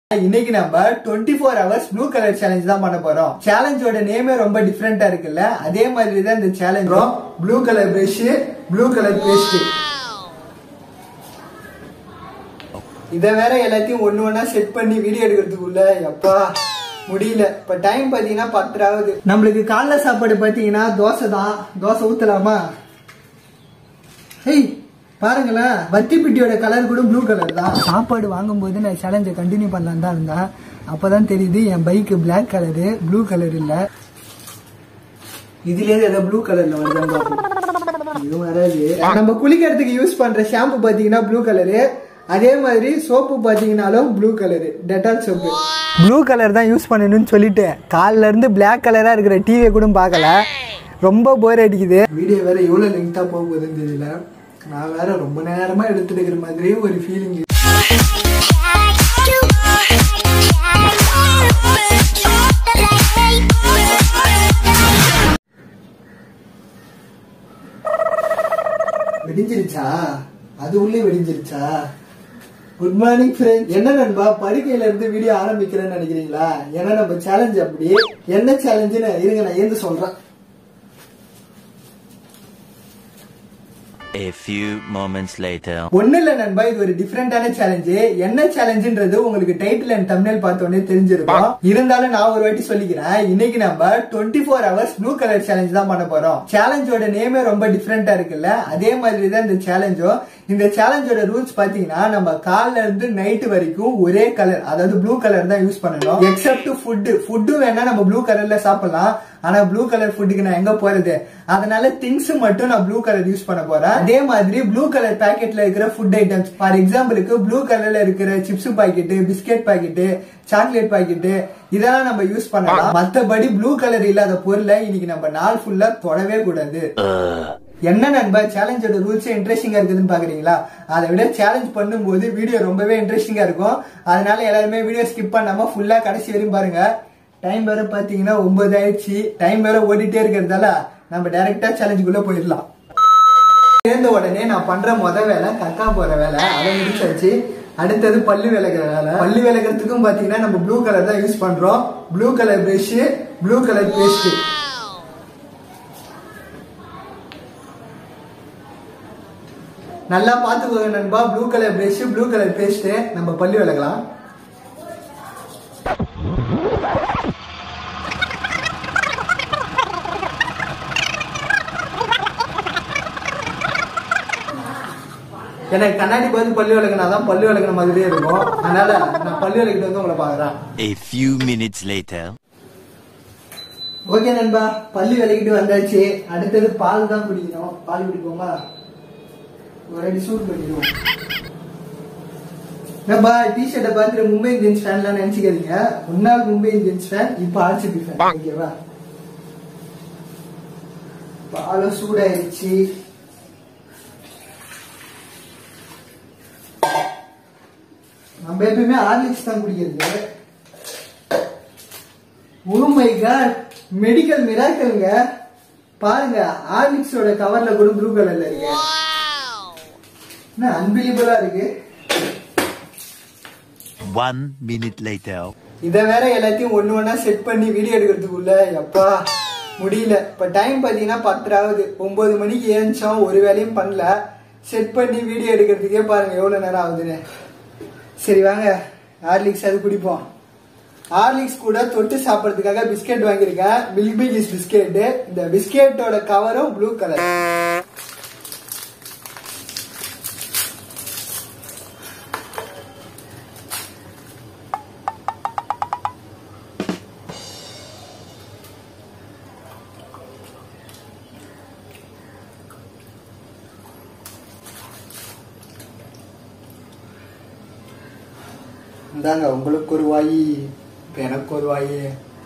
இன்னைக்கு நம்ம 24 four hours blue colour challenge தான் பண்ண போறோம் சேலஞ்சோட நேமே ரொம்ப டிஃப்ரெண்டா இருக்குல்ல அதே மாதிரி தான் இந்த challenge blue colour brush blue colour paste இத வேற எல்லாத்தையும் ஒண்ணு ஒண்ணா செட் பண்ணி வீடியோ எடுக்கிறதுக்குள்ள எப்பா முடியல இப்ப டைம் பாத்தீங்கன்னா பத்தரை ஆகுது நம்மளுக்கு காலைல சாப்பாடு பாத்தீங்கன்னா தோசை தான் தோசை ஊத்தலாமா ஹேய் பாருங்களேன் வத்தி பிட்டியோட கலர் கூட ப்ளூ கலர் தான் சாப்பாடு வாங்கும்போது நான் சேலஞ்சை கண்டினியூ பண்ணலான்னு தான் இருந்தேன் அப்பதான் தெரியுது என் bike Black colour blue colour இல்ல இதுலயே ஏதோ ப்ளூ கலர்ல வருதான் பார்ப்போம் இது வராது நம்ம குளிக்கிறதுக்கு யூஸ் பண்ற ஷாம்பு பாத்தீங்கன்னா ப்ளூ கலரு அதே மாதிரி சோப்பு பாத்தீங்கன்னாலும் blue colour Dettol soap blue colour தான் யூஸ் பண்ணணும்னு சொல்லிட்டு காலில இருந்து Black கலரா இருக்கிற டிவியை கூட பார்க்கல ரொம்ப போர் அடிக்குது வீடியோ வேற எவ்வளவு லெங்தா போக போகுதுன்னு தெரியல நான் வேற ரொம்ப நேரமா எடுத்துட்டு இருக்கிற மாதிரியே ஒரு ஃபீலிங் வெடிஞ்சிருச்சா அது உள்ளே வெடிஞ்சிருச்சா குட் மார்னிங் ஃப்ரெண்ட் என்ன நண்பா படுக்கையில இருந்து வீடியோ ஆரம்பிக்கிறேன்னு நினைக்கிறீங்களா ஏன்னா நம்ம சேலஞ்ச் அப்படி என்ன சேலஞ்சுன்னு இருங்க நான் ஏந்து சொல்றேன் A few moments later. ஒண்ணு இல்ல நண்பா இது ஒரு டிஃப்ரெண்டான சேலஞ்சு என்ன சேலஞ்சுன்றது உங்களுக்கு டைட்டில் அண்ட் தம்ப்நெயில் பார்த்த உடனே தெரிஞ்சிருக்கும் இருந்தாலும் நான் ஒரு வாட்டி சொல்லிக்கிறேன் இன்னைக்கு நம்ம 24 four hours blue colour challenge தான் பண்ண போறோம் சேலஞ்சோட நேமே ரொம்ப டிஃப்ரெண்டா இருக்குல்ல அதே மாதிரி தான் இந்த சேலஞ்சும் இந்த சேலஞ்சோட ரூல்ஸ் பாத்தீங்கன்னா நம்ம காலைல இருந்து நைட் வரைக்கும் ஒரே கலர் அதாவது ப்ளூ கலர் தான் யூஸ் பண்ணணும் எக்ஸப்ட் ஃபுட் ஃபுட்டும் வேணா நம்ம ப்ளூ கலர்ல சாப்பிடலாம் ஆனா ப்ளூ கலர் ஃபுட்டுக்கு நான் எங்க போறது அதனால திங்ஸ் மட்டும் நான் ப்ளூ கலர் யூஸ் பண்ண போறேன் அதே மாதிரி ப்ளூ கலர் பாக்கெட்ல இருக்கிற ஃபுட் ஐட்டம்ஸ் ஃபார் எக்ஸாம்பிளுக்கு ப்ளூ கலர்ல இருக்கிற chips packet biscuit packet chocolate packet இதெல்லாம் நம்ம யூஸ் பண்ணலாம் மத்தபடி ப்ளூ கலர் இல்லாத பொருளை இன்னைக்கு நம்ம நாள் ஃபுல்லா தொடவே கூடாது என்ன நண்பா சேலஞ்சோட ரூல்ஸ் இன்ட்ரெஸ்டிங்கா இருக்குதுன்னு பாக்குறீங்களா அதை விட சேலஞ்ச் பண்ணும்போது வீடியோ ரொம்பவே இன்ட்ரெஸ்டிங்கா இருக்கும் அதனால எல்லாருமே வீடியோ ஸ்கிப் பண்ணாம ஃபுல்லா கடைசி வரையும் பாருங்க டைம் வேற பாத்தீங்கன்னா ஒன்பது ஆயிடுச்சு டைம் வேற ஓடிட்டே இருக்கிறதால நம்ம டைரக்டா சேலஞ்சுக்குள்ள போயிடலாம் சேர்ந்த உடனே நான் பண்ற முத வேலை கக்கா போற வேலை அதை முடிச்சாச்சு அடுத்தது பல்லு விளக்குற வேலை பல்லு விளக்குறதுக்கும் பாத்தீங்கன்னா நம்ம ப்ளூ கலர் தான் யூஸ் பண்றோம் blue colour brush blue colour paste நல்லா பாத்துக்கோங்க நண்பா blue colour brush blue colour paste நம்ம பல்லு விளக்கலாம் எனக்கு கண்ணாடி பார்த்து பல்லு விளக்குனா தான் பல்லு விளக்குன மாதிரியே இருக்கும் அதனால நான் பல்லு விளக்கிட்டு வந்து உங்களை பாக்குறேன் A few minutes later. Okay நண்பா பல்லு விளக்கிட்டு வந்தாச்சு அடுத்தது பால் தான் குடிக்கணும் பால் குடிப்போமா ஒரு அடி சூட் பண்ணிடுவோம் நண்பா டிஷர்ட்டை பார்த்துட்டு மும்பை இந்தியன்ஸ் ஃபேன்லாம் நினைச்சுக்காதீங்க முன்னாள் மும்பை இந்தியன்ஸ் ஃபேன் இப்போ ஆர்சிபி ஃபேன் ஓகேவா பாலும் சூடாயிருச்சு நம்ம எப்பயுமே ஹார்லிக்ஸ் தான் குடிக்கிறது ஓ மை காட் மெடிக்கல் மிராக்கல்ங்க பாருங்க ஹார்லிக்ஸோட கவர்ல கூட ப்ளூ கலர்ல இருக்கு என்ன அன்பிலியபிளா இருக்கு One minute later. இத வேற எல்லாத்தையும் ஒண்ணு ஒண்ணா செட் பண்ணி வீடியோ எடுக்கிறதுக்குள்ள எப்பா முடியல இப்ப டைம் பாத்தீங்கன்னா பத்தரை ஆகுது ஒன்பது மணிக்கு ஏஞ்சோம் ஒரு வேலையும் பண்ணல செட் பண்ணி வீடியோ எடுக்கிறதுக்கே பாருங்க எவ்வளவு நேரம் ஆகுதுன்னு சரி வாங்க ஹார்லிக்ஸ் அது குடிப்போம் ஹார்லிக்ஸ் கூட தொட்டு சாப்பிடறதுக்காக பிஸ்கெட் வாங்கியிருக்கேன் மில்க் பிகிஸ் பிஸ்கெட் இந்த பிஸ்கெட்டோட கவரும் ப்ளூ கலர் இந்தாங்க உங்களுக்கு ஒரு வாயி இப்ப எனக்கு ஒரு வாயி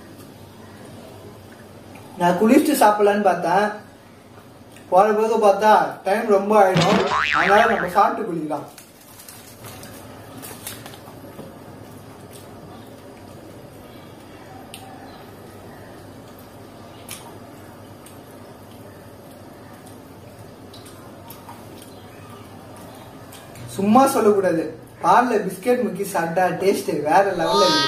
நான் குளிச்சுட்டு சாப்பிடலான்னு பார்த்தேன் போற போது பார்த்தா டைம் ரொம்ப ஆயிடும் அதனால நம்ம சாப்பிட்டு குளிக்கலாம் சும்மா சொல்லக்கூடாது பால்ல பிஸ்கெட் முக்கி சாப்பிட்டா டேஸ்ட் வேற லெவல்ல இருக்கு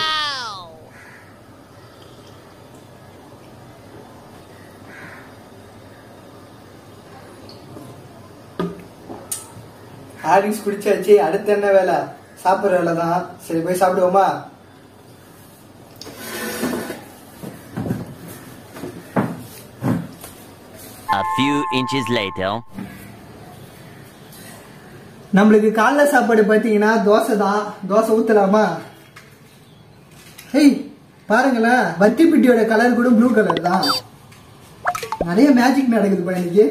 ஹாரிஸ் குடிச்சாச்சு அடுத்து என்ன வேலை சாப்பிட்ற வேலை தான் சரி போய் சாப்பிடுவோமா A few inches later. நம்மளுக்கு காலைல சாப்பாடு பார்த்தீங்கன்னா தோசை தான் தோசை ஊத்தலாமா ஹேய் பாருங்களேன் வத்தி பிட்டியோட கலர் கூட ப்ளூ கலர் தான் நிறைய மேஜிக் நடக்குது இன்னைக்கு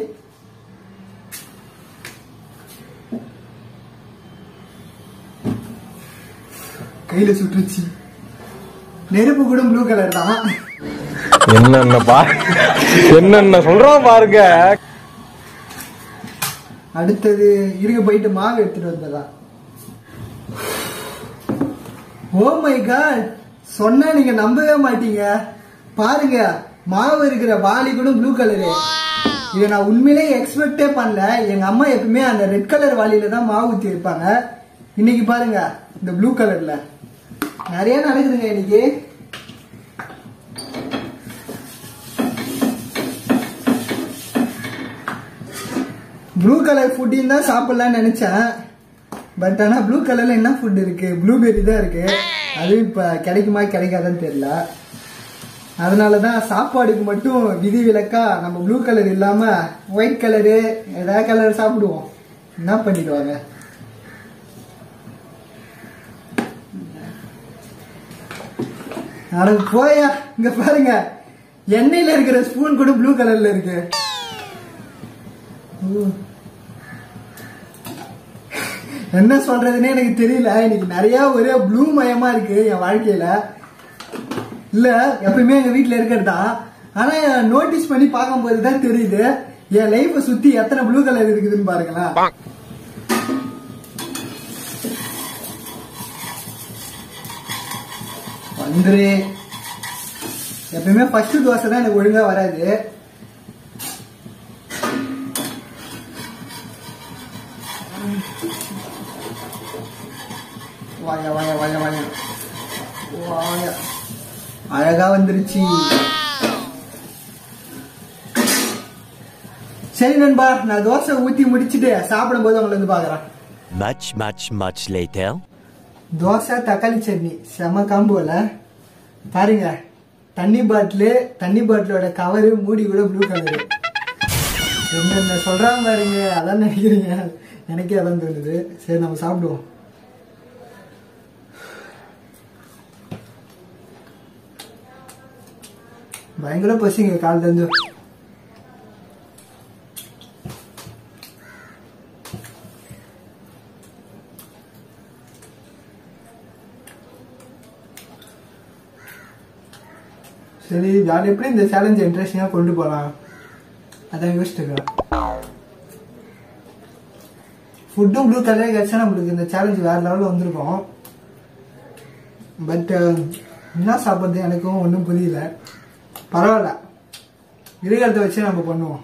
கையில சுட்டுருச்சு நெருப்பு கூட ப்ளூ கலர் தான் என்னென்ன பா என்னென்ன சொல்றான் பாருங்க அடுத்தது இருக்க போயிட்டு மாவு எடுத்துட்டு வந்துடலாம் ஓ மை காட் சொன்னா நீங்க நம்பவே மாட்டீங்க பாருங்க மாவு இருக்கிற வாளி கூட ப்ளூ கலரு இதை நான் உண்மையிலேயே எக்ஸ்பெக்டே பண்ணல எங்க அம்மா எப்பவுமே அந்த ரெட் கலர் வாளியில தான் மாவு ஊத்தி வைப்பாங்க இன்னைக்கு பாருங்க இந்த ப்ளூ கலர்ல நிறைய நடக்குதுங்க இன்னைக்கு ப்ளூ கலர் ஃபுட்டையும் தான் சாப்பிடலாம்னு நினைச்சேன் பட் ஆனா ப்ளூ கலர்ல என்ன ஃபுட் இருக்கு ப்ளூபெர்ரி தான் இருக்கு அது இப்ப கிடைக்குமா கிடைக்காதான்னு தெரியல அதனால தான் சாப்பாடுக்கு மட்டும் விதி விலக்கா நம்ம ப்ளூ கலர் இல்லாம ஒயிட் கலரு ஏதாவது கலர் சாப்பிடுவோம் என்ன பண்ணிடுவாங்க அட போயா இங்க பாருங்க எண்ணெயில இருக்கிற ஸ்பூன் கூட ப்ளூ கலர்ல இருக்கு ஓ. என்ன சொல்றதுன்னே எனக்கு தெரியல இன்னைக்கு நிறைய ஒரே ப்ளூ மயமா இருக்கு என் வாழ்க்கையில இல்ல எப்பயுமே எங்க வீட்ல இருக்கிறது தான் ஆனா நோட்டீஸ் பண்ணி பார்க்கும்போது தான் தெரியுது என் லைஃப சுத்தி எத்தனை ப்ளூ கலர் இருக்குதுன்னு பாருங்களேன் வந்துரு எப்பயுமே ஃபர்ஸ்ட் தோசை தான் எனக்கு ஒழுங்கா வராது வாயா வாயா வாயா வாயா வாயா அழகா வந்துருச்சு சரி நண்பா நான் தோசை ஊத்தி முடிச்சிட்டு சாப்பிடும் போது உங்களை வந்து பாக்குறேன் Much, much, much later. Dosa தக்காளி சட்னி செம காம்போல பாருங்க தண்ணி பாட்டிலு தண்ணி பாட்டிலோட கவரு மூடி கூட ப்ளூ கலரு என்னென்ன சொல்றாங்க பாருங்க அதான் நினைக்கிறீங்க எனக்கே அதான் தோணுது சரி நம்ம சாப்பிடுவோம் பயங்கர பசிங்க கால் தந்து சரி வேற எப்படி இந்த சேலஞ்ச் இன்ட்ரெஸ்டிங்காக கொண்டு போகலாம் அதான் யோசிச்சுக்கிறேன் ஃபுட்டும் ப்ளூ கலரே கிடச்சா நம்மளுக்கு இந்த சேலஞ்ச் வேற லெவலில் வந்திருக்கும் பட் என்ன சாப்பிட்றது எனக்கும் ஒன்றும் புரியல பரவாயில்ல இருக்கிறத வச்சு நம்ம பண்ணுவோம்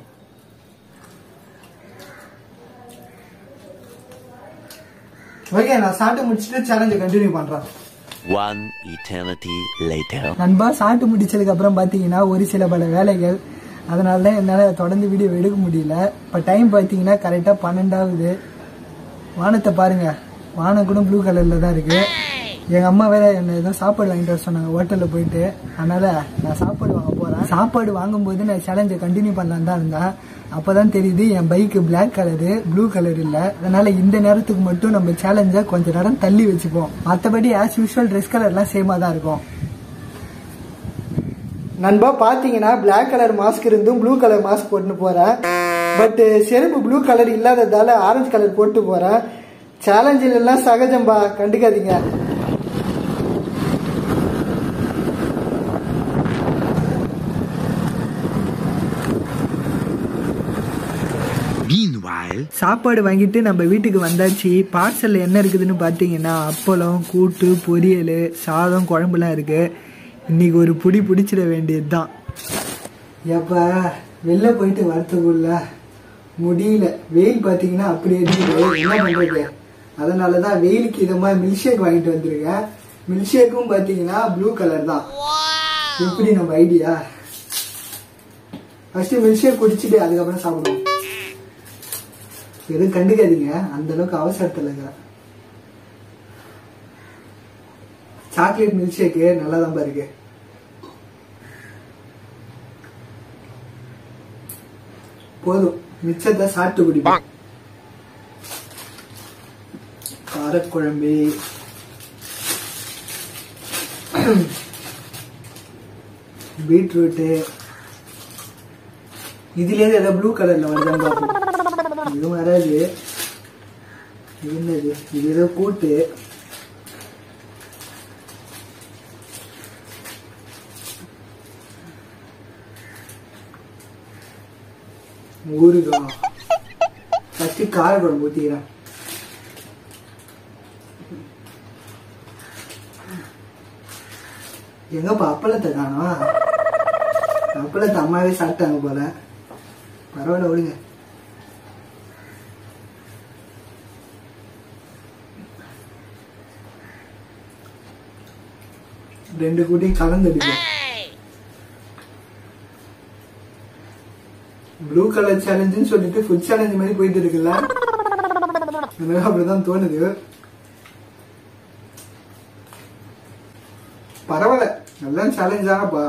ஓகே நான் சாப்பிட்டு முடிச்சுட்டு சேலஞ்சை கண்டினியூ பண்ணுறேன் One eternity later. நண்பா சாப்பிட்டு முடிச்சதுக்கு அப்புறம் பார்த்தீங்கன்னா ஒரு சில பல வேலைகள் அதனால தான் என்னால் தொடர்ந்து வீடியோ எடுக்க முடியல இப்போ டைம் பார்த்தீங்கன்னா கரெக்டாக பன்னெண்டாவது வானத்தை பாருங்க வானம் கூட ப்ளூ கலரில் தான் இருக்கு எங்கள் அம்மா வேற என்ன ஏதோ சாப்பாடு வாங்கிட்டு வர சொன்னாங்க ஹோட்டலில் போயிட்டு அதனால நான் சாப்பாடு வாங்க போகிறேன் சாப்பாடு வாங்கும்போது நான் சேலஞ்சை கண்டினியூ பண்ணலான்னு தான் இருந்தேன் அப்பதான் தெரியுது என் bike black colour blue colour இல்ல அதனால இந்த நேரத்துக்கு மட்டும் நம்ம சேலஞ்சை கொஞ்ச நேரம் தள்ளி வச்சுப்போம் மற்றபடி ஆஸ் யூஸ்வல் ட்ரெஸ் கலர்லாம் சேமா தான் இருக்கும் நண்பா பாத்தீங்கன்னா பிளாக் கலர் மாஸ்க் இருந்தும் ப்ளூ கலர் மாஸ்க் போட்டுன்னு போறேன் பட் செருப்பு ப்ளூ கலர் இல்லாததால ஆரஞ்சு கலர் போட்டு போறேன் சேலஞ்சில் எல்லாம் சகஜம்பா கண்டுக்காதீங்க Meanwhile, சாப்பாடு வாங்கிட்டு நம்ம வீட்டுக்கு வந்தாச்சு பார்சல்ல என்ன இருக்குதுன்னு பார்த்தீங்கன்னா அப்பளம் கூட்டு பொரியல் சாதம் குழம்புலாம் இருக்கு இன்னைக்கு ஒரு புடி பிடிச்சிட வேண்டியது தான் எப்பா வெளில போயிட்டு வரத்துக்குள்ள முடியல வெயில் பார்த்தீங்கன்னா அப்படி அடிக்குது என்ன பண்றது அதனால தான் வெயிலுக்கு இது மாதிரி மில்க் ஷேக் வாங்கிட்டு வந்திருக்கேன் மில்க் ஷேக்கும் பார்த்தீங்கன்னா ப்ளூ கலர் தான் எப்படி நம்ம ஐடியா ஃபர்ஸ்ட் மில்க் ஷேக் குடிச்சிட்டு அதுக்கப்புறம் சாப்பிடுவோம் எதுவும் கண்டுக்காதீங்க அந்த அளவுக்கு அவசரத்தில் இருக்கிறேன் சாக்லேட் மில்க் ஷேக்கு நல்லா தான் இருக்கு போதும் மிச்சத்தை சாப்பிட்டு குடிப்போம் காரக்குழம்பு பீட்ரூட்டு இதுலேயே ஏதோ ப்ளூ கலர்ல வருதான்னு பார்ப்போம் இதுவும் வராது இது என்னது இது ஏதோ கூட்டு ஊறுகாய் ஃபஸ்ட்டு காரக்குழம்பு ஊற்றிக்கிறேன் எங்கப்பா அப்பளத்தை காணோம் அப்பளத்தை அம்மாவே சாப்பிட்டாங்க போல பரவாயில்ல விடுங்க ரெண்டு கூட்டையும் கலந்துடுவோம் ப்ளூ கலர் சேலஞ்சுன்னு சொல்லிட்டு ஃபுட் சேலஞ்ச் மாதிரி போயிட்டு இருக்குல்ல எனக்கு அப்படிதான் தோணுது பரவாயில்ல நல்லா சேலஞ்ச் தானப்பா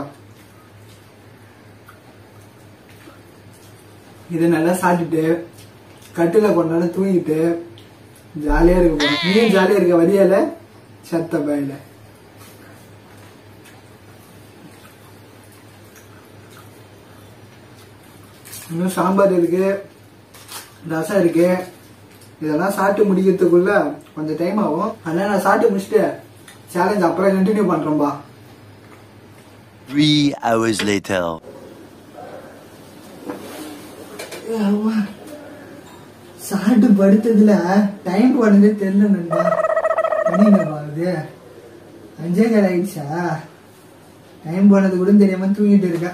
இதை நல்லா சாப்பிட்டுட்டு கட்டில கொஞ்ச நேரம் தூங்கிட்டு ஜாலியா இருக்க போறோம். நீயும் ஜாலியா இருக்க வரியால சத்த பாயில இன்னும் சாம்பார் இருக்கு ரசம் இருக்கு இதெல்லாம் சாப்பிட்டு முடிக்கிறதுக்குள்ள கொஞ்சம் டைம் ஆகும் அதனால நான் சாப்பிட்டு முடிச்சுட்டு சேலஞ்ச் அப்புறம் கண்டினியூ பண்றேன்பா Three hours later. ஆமா. சாப்பிட்டு படுத்ததுல டைம் போனதே தெரியல நண்பா மணி என்னப்பா ஆகுது அஞ்சே கால் ஆயிடுச்சா டைம் போனது கூட தெரியாம தூங்கிட்டு இருக்கேன்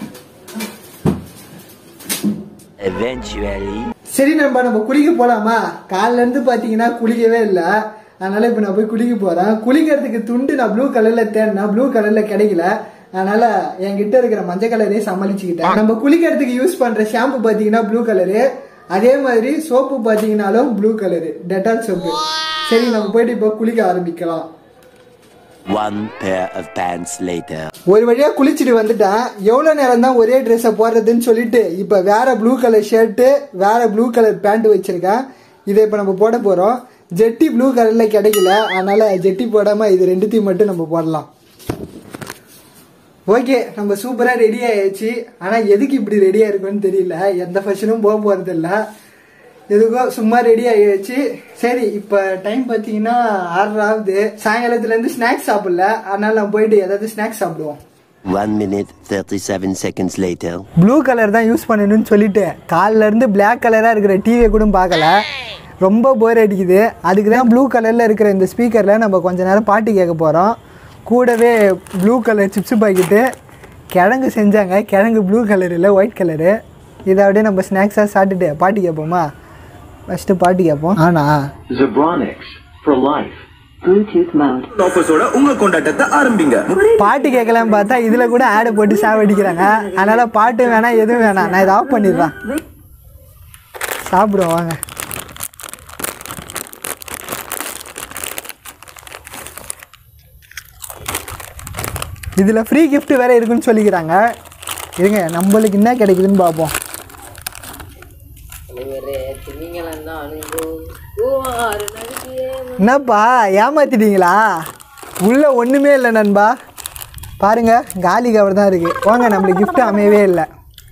Eventually. சரி நண்பா நம்ம குளிக்க போலாமா காலைல இருந்து பாத்தீங்கன்னா குளிக்கவே இல்ல அதனால இப்ப நான் போய் குளிக்க போறேன் குளிக்கிறதுக்கு துண்டு நான் ப்ளூ கலர்ல தேடினா ப்ளூ கலர்ல கிடைக்கல அதனால என்கிட்ட இருக்கிற மஞ்சள் கலரே சமாளிச்சுக்கிட்டேன் நம்ம குளிக்கிறதுக்கு யூஸ் பண்ற ஷாம்பு பாத்தீங்கன்னா ப்ளூ கலரு அதே மாதிரி சோப்பு பாத்தீங்கன்னாலும் ப்ளூ கலரு டெட்டால் சோப்பு சரி நம்ம போயிட்டு இப்போ குளிக்க ஆரம்பிக்கலாம் One pair of pants later. ஒரு வழியா குளிச்சுட்டு வந்துட்டேன் எவ்வளவு நேரம் தான் ஒரே ட்ரெஸ்ஸை போடுறதுன்னு சொல்லிட்டு இப்ப வேற ப்ளூ கலர் ஷர்ட்டு வேற ப்ளூ கலர் பேண்ட் வச்சிருக்கேன் இதை இப்ப நம்ம போட போறோம் ஜெட்டி ப்ளூ கலர்ல கிடைக்கல அதனால ஜெட்டி போடாம இது ரெண்டுத்தையும் மட்டும் நம்ம போடலாம் ஓகே நம்ம சூப்பரா ரெடி ஆயாச்சு ஆனா எதுக்கு இப்படி ரெடியா இருக்குன்னு தெரியல எந்த ஃபங்க்ஷனும் போக போறது இல்ல எதுக்கோ சும்மா ரெடி ஆகியாச்சு சரி இப்ப டைம் பாத்தீங்கன்னா ஆறரை ஆகுது சாயங்காலத்துல இருந்து ஸ்நாக்ஸ் சாப்பிடல அதனால நம்ம போயிட்டு ஏதாவது ஸ்நாக்ஸ் சாப்பிடுவோம் One minute, 37 seconds later. Blue colour தான் யூஸ் பண்ணணும்னு சொல்லிட்டு காலில இருந்து Black கலராக இருக்கிற டிவியை கூட பார்க்கல ரொம்ப போர் அடிக்குது அதுக்கு தான் ப்ளூ கலரில் இருக்கிற இந்த ஸ்பீக்கரில் நம்ம கொஞ்ச நேரம் பாட்டு கேட்க போகிறோம் கூடவே ப்ளூ கலர் சிப்ஸ் பாக்கெட்டு கிழங்கு செஞ்சாங்க கிழங்கு ப்ளூ கலர் இல்லை ஒயிட் கலரு இதை அப்படியே நம்ம ஸ்நாக்ஸாக சாப்பிட்டுட்டு பாட்டு கேட்போமா ஃபஸ்ட்டு பாட்டு கேட்போம் ஆனால் Zebronics for life. Bluetooth mode. ஆஃபர்ஸோட உங்க கொண்டாட்டத்தை ஆரம்பிங்க பாட்டு கேட்கலான்னு பார்த்தா இதில் கூட ஆடை போட்டு சாவடிக்கிறாங்க அதனால பாட்டு வேணாம் எதுவும் வேணாம் நான் இதை ஆஃப் பண்ணிடுறேன் சாப்பிடுவோம் வாங்க இதில் ஃப்ரீ gift வேற இருக்குன்னு சொல்லிக்கிறாங்க இருங்க நம்மளுக்கு என்ன கிடைக்குதுன்னு பார்ப்போம் என்னப்பா ஏமாத்திட்டீங்களா உள்ள ஒண்ணுமே இல்லை நண்பா பாருங்க காலி கவர் தான் இருக்கு வாங்க நம்மளுக்கு gift அமையவே இல்லை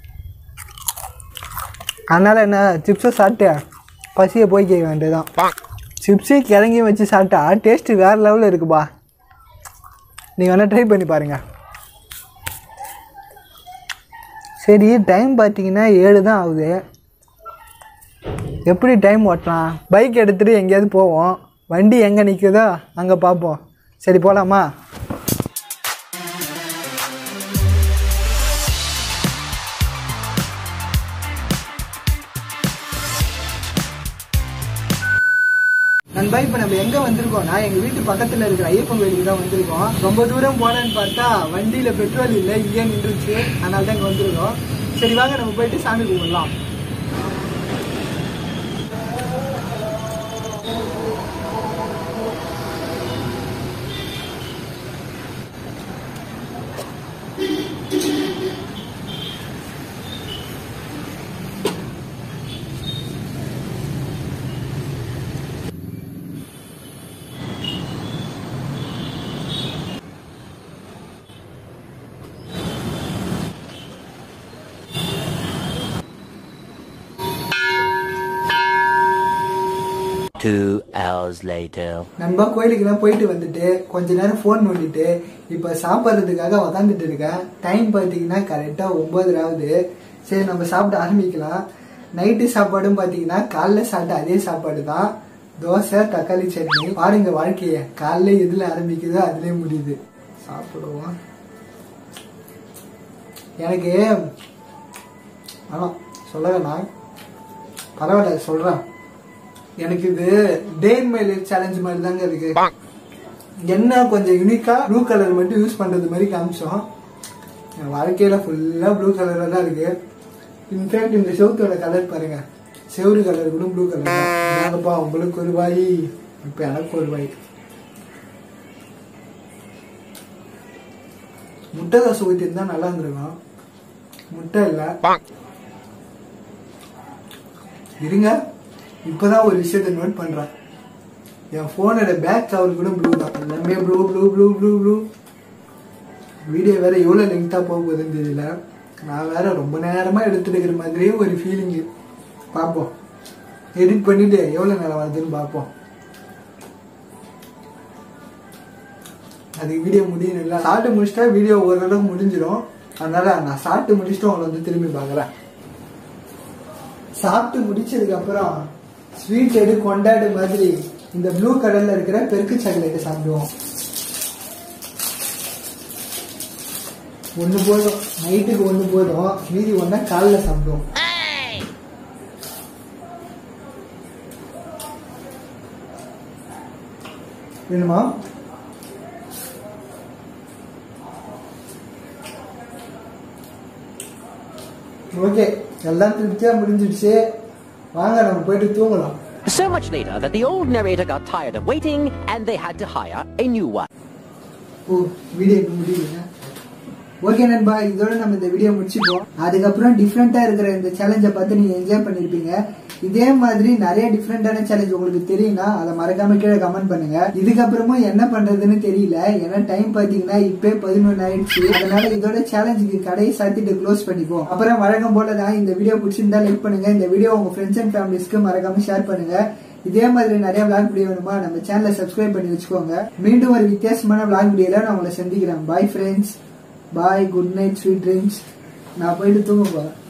அதனால என்ன சிப்ஸை சாப்பிட்டு பசியை போய் கேட்க வேண்டியதுதான் சிப்ஸையும் கிழங்கையும் வச்சு சாப்பிட்டா டேஸ்ட்டு வேறு லெவலில் இருக்குப்பா நீங்கள் வேணால் ட்ரை பண்ணி பாருங்கள் சரி டைம் பார்த்தீங்கன்னா ஏழு தான் ஆகுது எப்படி டைம் ஓட்டலாம் பைக் எடுத்துகிட்டு எங்கேயாவது போவோம் வண்டி எங்கே நிற்குதோ அங்கே பார்ப்போம் சரி போகலாமா நண்பா இப்ப நம்ம எங்க வந்திருக்கோம்னா எங்க வீட்டு பக்கத்துல இருக்கிற ஐயப்பன் கோயிலுக்கு தான் வந்திருக்கோம் ரொம்ப தூரம் போனேன்னு பார்த்தா வண்டியில பெட்ரோல் இல்ல இங்கே நின்றுச்சு அதனால தான் இங்க வந்திருக்கோம் சரி வாங்க நம்ம போயிட்டு சாமி கும்பிடலாம் Two hours later. நண்பா கோயிலுக்குலாம் போயிட்டு வந்துட்டு கொஞ்ச நேரம் ஃபோன் நோண்டிட்டு இப்போ சாப்பிட்றதுக்காக உக்காந்துட்டு இருக்கேன் டைம் பார்த்தீங்கன்னா கரெக்டாக ஒம்பது ஆகுது சரி நம்ம சாப்பிட ஆரம்பிக்கலாம் நைட்டு சாப்பாடும் பார்த்தீங்கன்னா காலைல சாப்பிட்ட அதே சாப்பாடு தான் தோசை தக்காளி சட்னி பாருங்க வாழ்க்கைய காலைல எதில் ஆரம்பிக்குதோ அதுலேயே முடியுது சாப்பிடுவோம் எனக்கு ஆனால் சொல்ல வேணாம் பரவாயில்ல சொல்கிறேன் எனக்கு இது day in my life challenge மாதிரி தாங்க இருக்கு என்ன கொஞ்சம் யூனிக்கா ப்ளூ கலர் மட்டும் யூஸ் பண்றது மாதிரி காமிச்சோம் என் வாழ்க்கையில ஃபுல்லா ப்ளூ கலர்ல தான் இருக்கு இன்ஃபேக்ட் இந்த செவுத்தோட கலர் பாருங்க செவுரு கலர் கூட ப்ளூ கலர் தான் நாங்கப்பா உங்களுக்கு ஒரு வாய் இப்ப எனக்கு ஒரு வாய் முட்டை தோசை ஊற்றிருந்தா நல்லா இருந்திருக்கும் முட்டை இல்லை இருங்க இப்பதான் ஒரு விஷயத்தை நோட் பண்றேன் என் போனோட பேக் கவர் கூட ப்ளூ தான் எல்லாமே blue blue blue blue blue video வேற எவ்வளவு லெங்க்தா போக போகுதுன்னு தெரியல நான் வேற ரொம்ப நேரமா எடுத்துட்டு இருக்கிற மாதிரியே ஒரு ஃபீலிங் பார்ப்போம் எடிட் பண்ணிட்டு எவ்வளவு நேரம் வருதுன்னு பார்ப்போம் அதுக்கு வீடியோ முடியணும் இல்லை சாப்பிட்டு முடிச்சிட்டா வீடியோ ஓரளவுக்கு முடிஞ்சிடும் அதனால நான் சாப்பிட்டு முடிச்சுட்டு உங்களை வந்து திரும்பி பார்க்குறேன் சாப்பிட்டு முடிச்சதுக்கு அப்புறம் ஸ்வீட் எடு கொண்டாடு மாதிரி இந்த ப்ளூ கலர்ல இருக்கிற பெருக்கு சாக்லேட் சாப்பிடுவோம் ஒண்ணு போதும் நைட்டுக்கு ஒண்ணு போதும் மீதி ஒண்ணா காலைல சாப்பிடுவோம் வேணுமா ஓகே எல்லாம் திருப்தியா முடிஞ்சிடுச்சு வாங்க நம்ம போயிட்டு தூங்கலாம் So much later that the old narrator got tired of waiting and they had to hire a new one. ஓ வீடியோ இப்ப முடியல ஓகே நண்பா இதோட நம்ம இந்த வீடியோ முடிச்சுப்போம் அதுக்கப்புறம் டிஃப்ரெண்டா இருக்கிற இந்த சேலஞ்சை பார்த்து நீங்க என்ஜாய் பண்ணிருப்பீங்க இதே மாதிரி நிறைய டிஃப்ரெண்டான சேலஞ்ச் உங்களுக்கு தெரியும்னா அதை மறக்காம கீழே கமெண்ட் பண்ணுங்க இதுக்கப்புறமும் என்ன பண்றதுன்னு தெரியல ஏன்னா டைம் பாத்தீங்கன்னா இப்பே பதினொன்னு ஆயிடுச்சு அதனால இதோட சேலஞ்சுக்கு கடையை சாத்திட்டு க்ளோஸ் பண்ணிப்போம் அப்புறம் வழக்கம் போல தான் இந்த வீடியோ பிடிச்சிருந்தா லைக் பண்ணுங்க இந்த வீடியோ உங்க ஃப்ரெண்ட்ஸ் அண்ட் ஃபேமிலிஸ்க்கு மறக்காம ஷேர் பண்ணுங்க இதே மாதிரி நிறைய விளாக் வீடியோ வேணுமா நம்ம சேனலை சப்ஸ்கிரைப் பண்ணி வச்சுக்கோங்க மீண்டும் ஒரு வித்தியாசமான விளாக் வீடியோல நான் உங்களை சந்திக்கிறேன் bye friends bye good night sweet dreams நான் போயிட்டு தூங்க போறேன்